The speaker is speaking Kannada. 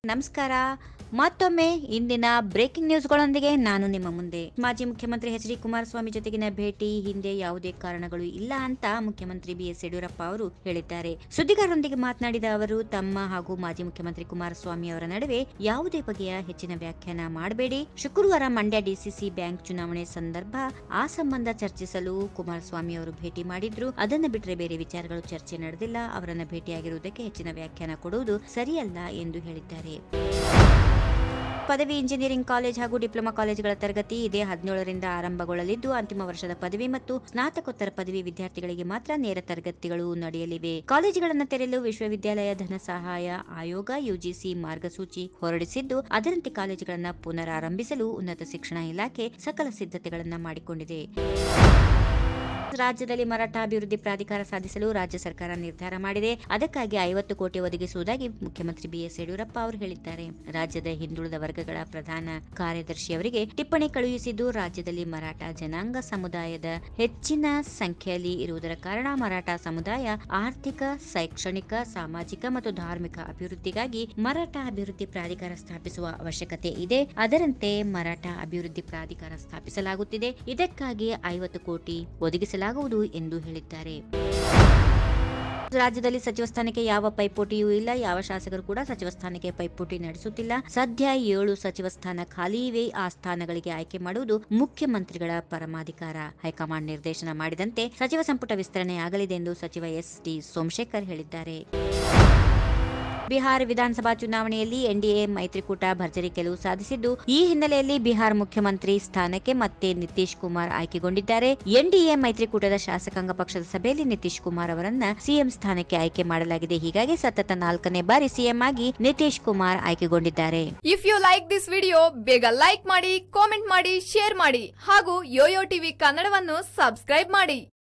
ನಮಸ್ಕಾರ ಮತ್ತೊಮ್ಮೆ ಇಂದಿನ ಬ್ರೇಕಿಂಗ್ ನ್ಯೂಸ್ಗಳೊಂದಿಗೆ ನಾನು ನಿಮ್ಮ ಮುಂದೆ ಮಾಜಿ ಮುಖ್ಯಮಂತ್ರಿ ಎಚ್ ಡಿ ಕುಮಾರಸ್ವಾಮಿ ಜೊತೆಗಿನ ಭೇಟಿ ಹಿಂದೆ ಯಾವುದೇ ಕಾರಣಗಳು ಇಲ್ಲ ಅಂತ ಮುಖ್ಯಮಂತ್ರಿ ಬಿಎಸ್ ಯಡಿಯೂರಪ್ಪ ಅವರು ಹೇಳಿದ್ದಾರೆ ಸುದ್ದಿಗಾರರೊಂದಿಗೆ ಮಾತನಾಡಿದ ಅವರು ತಮ್ಮ ಹಾಗೂ ಮಾಜಿ ಮುಖ್ಯಮಂತ್ರಿ ಕುಮಾರಸ್ವಾಮಿ ಅವರ ನಡುವೆ ಯಾವುದೇ ಬಗೆಯ ಹೆಚ್ಚಿನ ವ್ಯಾಖ್ಯಾನ ಮಾಡಬೇಡಿ ಶುಕ್ರವಾರ ಮಂಡ್ಯ ಡಿಸಿಸಿ ಬ್ಯಾಂಕ್ ಚುನಾವಣೆ ಸಂದರ್ಭ ಆ ಸಂಬಂಧ ಚರ್ಚಿಸಲು ಕುಮಾರಸ್ವಾಮಿ ಅವರು ಭೇಟಿ ಮಾಡಿದ್ರು ಅದನ್ನ ಬಿಟ್ಟರೆ ಬೇರೆ ವಿಚಾರಗಳು ಚರ್ಚೆ ನಡೆದಿಲ್ಲ ಅವರನ್ನ ಭೇಟಿಯಾಗಿರುವುದಕ್ಕೆ ಹೆಚ್ಚಿನ ವ್ಯಾಖ್ಯಾನ ಕೊಡುವುದು ಸರಿಯಲ್ಲ ಎಂದು ಹೇಳಿದ್ದಾರೆ ಪದವಿ ಇಂಜಿನಿಯರಿಂಗ್ ಕಾಲೇಜ್ ಹಾಗೂ ಡಿಪ್ಲೊಮಾ ಕಾಲೇಜುಗಳ ತರಗತಿ ಇದೇ ಹದಿನೇಳರಿಂದ ಆರಂಭಗೊಳ್ಳಲಿದ್ದು ಅಂತಿಮ ವರ್ಷದ ಪದವಿ ಮತ್ತು ಸ್ನಾತಕೋತ್ತರ ಪದವಿ ವಿದ್ಯಾರ್ಥಿಗಳಿಗೆ ಮಾತ್ರ ನೇರ ತರಗತಿಗಳು ನಡೆಯಲಿವೆ ಕಾಲೇಜುಗಳನ್ನು ತೆರೆಯಲು ವಿಶ್ವವಿದ್ಯಾಲಯ ಧನ ಸಹಾಯ ಆಯೋಗ ಯುಜಿಸಿ ಮಾರ್ಗಸೂಚಿ ಹೊರಡಿಸಿದ್ದು ಅದರಂತೆ ಕಾಲೇಜುಗಳನ್ನು ಪುನರಾರಂಭಿಸಲು ಉನ್ನತ ಶಿಕ್ಷಣ ಇಲಾಖೆ ಸಕಲ ಸಿದ್ಧತೆಗಳನ್ನು ಮಾಡಿಕೊಂಡಿದೆ ರಾಜ್ಯದಲ್ಲಿ ಮರಾಠ ಅಭಿವೃದ್ಧಿ ಪ್ರಾಧಿಕಾರ ಸಾಧಿಸಲು ರಾಜ್ಯ ಸರ್ಕಾರ ನಿರ್ಧಾರ ಮಾಡಿದೆ ಅದಕ್ಕಾಗಿ ಐವತ್ತು ಕೋಟಿ ಒದಗಿಸುವುದಾಗಿ ಮುಖ್ಯಮಂತ್ರಿ ಬಿಎಸ್ ಯಡಿಯೂರಪ್ಪ ಅವರು ಹೇಳಿದ್ದಾರೆ ರಾಜ್ಯದ ಹಿಂದುಳಿದ ವರ್ಗಗಳ ಪ್ರಧಾನ ಕಾರ್ಯದರ್ಶಿಯವರಿಗೆ ಟಿಪ್ಪಣಿ ಕಳುಹಿಸಿದ್ದು ರಾಜ್ಯದಲ್ಲಿ ಮರಾಠ ಜನಾಂಗ ಸಮುದಾಯದ ಹೆಚ್ಚಿನ ಸಂಖ್ಯೆಯಲ್ಲಿ ಇರುವುದರ ಕಾರಣ ಮರಾಠ ಸಮುದಾಯ ಆರ್ಥಿಕ ಶೈಕ್ಷಣಿಕ ಸಾಮಾಜಿಕ ಮತ್ತು ಧಾರ್ಮಿಕ ಅಭಿವೃದ್ಧಿಗಾಗಿ ಮರಾಠ ಅಭಿವೃದ್ಧಿ ಪ್ರಾಧಿಕಾರ ಸ್ಥಾಪಿಸುವ ಅವಶ್ಯಕತೆ ಇದೆ ಅದರಂತೆ ಮರಾಠ ಅಭಿವೃದ್ಧಿ ಪ್ರಾಧಿಕಾರ ಸ್ಥಾಪಿಸಲಾಗುತ್ತಿದೆ ಇದಕ್ಕಾಗಿ ಐವತ್ತು ಕೋಟಿ ಒದಗಿಸಲಾಗುವುದು ಎಂದು ಹೇಳಿದ್ದಾರೆ ರಾಜ್ಯದಲ್ಲಿ ಸಚಿವ ಸ್ಥಾನಕ್ಕೆ ಯಾವ ಪೈಪೋಟಿಯೂ ಇಲ್ಲ ಯಾವ ಶಾಸಕರು ಕೂಡ ಸಚಿವ ಸ್ಥಾನಕ್ಕೆ ಪೈಪೋಟಿ ನಡೆಸುತ್ತಿಲ್ಲ ಸದ್ಯ ಏಳು ಸಚಿವ ಸ್ಥಾನ ಖಾಲಿ ಇವೆ ಆ ಸ್ಥಾನಗಳಿಗೆ ಆಯ್ಕೆ ಮಾಡುವುದು ಮುಖ್ಯಮಂತ್ರಿಗಳ ಪರಮಾಧಿಕಾರ ಹೈಕಮಾಂಡ್ ನಿರ್ದೇಶನ ಮಾಡಿದಂತೆ ಸಚಿವ ಸಂಪುಟ ವಿಸ್ತರಣೆ ಆಗಲಿದೆ ಎಂದು ಸಚಿವ ಎಸ್ ಟಿ ಸೋಮಶೇಖರ್ ಹೇಳಿದ್ದಾರೆ ಬಿಹಾರ ವಿಧಾನಸಭಾ ಚುನಾವಣೆಯಲ್ಲಿ ಎನ್ಡಿಎ ಮೈತ್ರಿಕೂಟ ಭರ್ಜರಿ ಗೆಲುವು ಸಾಧಿಸಿದ್ದು ಈ ಹಿನ್ನೆಲೆಯಲ್ಲಿ ಬಿಹಾರ ಮುಖ್ಯಮಂತ್ರಿ ಸ್ಥಾನಕ್ಕೆ ಮತ್ತೆ ನಿತೀಶ್ ಕುಮಾರ್ ಆಯ್ಕೆಗೊಂಡಿದ್ದಾರೆ ಎನ್ಡಿಎ ಮೈತ್ರಿಕೂಟದ ಶಾಸಕಾಂಗ ಪಕ್ಷದ ಸಭೆಯಲ್ಲಿ ನಿತೀಶ್ ಕುಮಾರ್ ಅವರನ್ನ ಸಿಎಂ ಸ್ಥಾನಕ್ಕೆ ಆಯ್ಕೆ ಮಾಡಲಾಗಿದೆ ಹೀಗಾಗಿ ಸತತ ನಾಲ್ಕನೇ ಬಾರಿ ಸಿಎಂ ಆಗಿ ನಿತೀಶ್ ಕುಮಾರ್ ಆಯ್ಕೆಗೊಂಡಿದ್ದಾರೆ if you like this video ಬೇಗ ಲೈಕ್ ಮಾಡಿ ಕಾಮೆಂಟ್ ಮಾಡಿ ಶೇರ್ ಮಾಡಿ ಹಾಗೂ ಯೋಯೋ ಟಿವಿ ಕನ್ನಡವನ್ನು ಸಬ್ಸ್ಕ್ರೈಬ್ ಮಾಡಿ